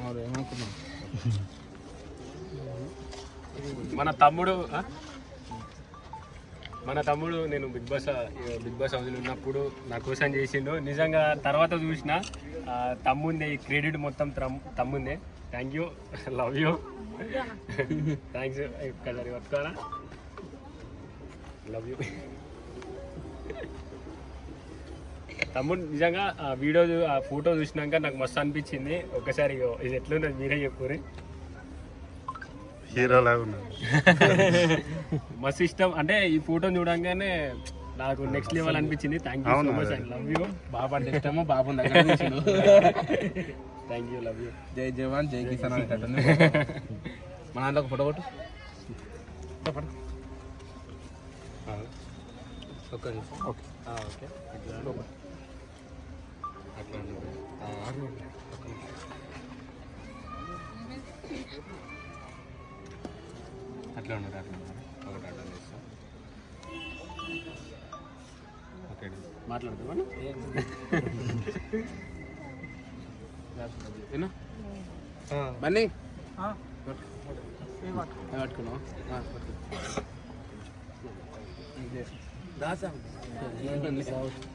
మన తమ్ముడు ఆ? మన తమ్ముడు నేను బిగ్ బాస్ బిగ్ బాస్ హౌస్లో ఉన్నప్పుడు నా కోసం చేసిండు నిజంగా తర్వాత చూసిన ఆ, తమ్ముందే ఈ క్రెడిట్ మొత్తం త్రం- తమ్ముందే thank you love you thanks colour పట్టుకోరా లవ్ యూ తమ్ముడు నిజంగా ఆ వీడియో చూ- ఆ ఫోటో చూసినాక నాకు మస్తు అనిపించింది ఒకసారి ఇగో ఇది ఎట్లున్నది మీరే చెప్పుర్రి హీరో లాగా ఉన్నాడు మస్తు ఇష్టం అంటే ఈ ఫోటో చూడంగానే నాకు నెక్స్ట్ లెవెల్ అనిపించింది థ్యాంక్ యూ సో అవునా? మచ్ అండ్ లవ్ యూ బాబు అంటే ఇష్టమో బాబు దగ్గర తీసిండు. థ్యాంక్ యూ లవ్ యూ జై జవాన్ జై కిసాన్ అనేటట్టుంది మన దాంట్లో ఒక ఫోటో కొట్టు ఫోటో ఫోటో. ఒక్క నిమిషం ఓకే ఓకే అట్లా ఉన్నాడు. ఆ, ఆరు. అట్లా ఉన్నాడు అట్లా ఉన్నాడు ఒకటి అడ్డం చేస్తా ఓకే మాట్లాడుతున్నాను ఏనా బన్నీ పట్టుకున్నావు దాసా